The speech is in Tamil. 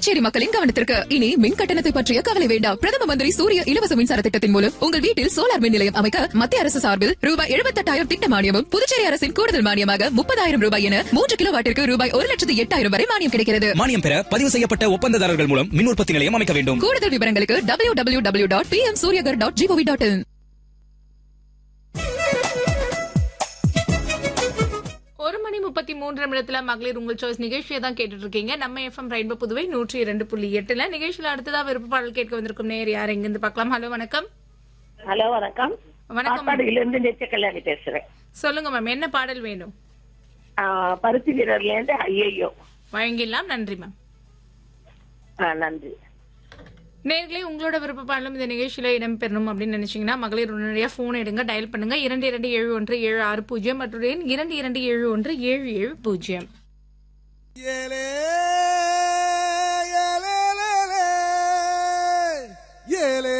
புதுச்சேரி மக்களின் கவனத்திற்கு இனி மின் கட்டணத்தை பற்றிய கவலை வேண்டாம் பிரதம மந்திரி சூரிய இலவச மின்சார திட்டத்தின் மூலம் உங்கள் வீட்டில் சோலார் மின் நிலையம் அமைக்க மத்திய அரசு சார்பில் ரூபாய் எழுபத்தெட்டாயிரம் திட்ட மானியமும் புதுச்சேரி அரசின் கூடுதல் மானியமாக முப்பதாயிரம் ரூபாய் என மூன்று கிலோ வாட்டிற்கு ரூபாய் ஒரு லட்சத்து எட்டாயிரம் வரை மானியம் கிடைக்கிறது மானியம் பெற பதிவு செய்யப்பட்ட ஒப்பந்ததாரர்கள் மூலம் மின் உற்பத்தி நிலையம் அமைக்க வேண்டும் கூடுதல் விவரங்களுக்கு W W W dot P M Suryaghar dot G O V dot in ஒரு மணி முப்பத்தி மூன்று நிமிடத்துல மகளிர் உங்கள் சாய்ஸ் நிகழ்ச்சியை தான் கேட்டுட்டு இருக்கீங்க நம்ம எஃப்எம் ரெயின்போ புதுவை நூற்றி இரண்டு புள்ளி எட்டுல நிகழ்ச்சியில அடுத்ததா விருப்ப பாடல் கேட்க வந்திருக்கும் நேர் யார் எங்கிருந்து பார்க்கலாம் ஹலோ வணக்கம் ஹலோ வணக்கம் வணக்கம் காட்பாடியில இருந்து நித்திய கல்யாணி பேசுறேன் சொல்லுங்க மேம் என்ன பாடல் வேணும் ஆ, பருத்தி வீரர்ல இருந்து ஐயையோ வழங்கிடலாம் நன்றி மேம் ஆ, நன்றி நேர்களே உங்களோட விருப்ப பாடலும் இந்த நிகழ்ச்சியில இடம்பெறணும் அப்படின்னு நினைச்சீங்கன்னா மகளிர் உடனடியா போன் எடுங்க டயல் பண்ணுங்க இரண்டு இரண்டு ஏழு ஒன்று ஏழு ஆறு பூஜ்ஜியம் மற்றும் எண் இரண்டு இரண்டு ஏழு ஒன்று ஏழு ஏழு பூஜ்ஜியம் ஏலே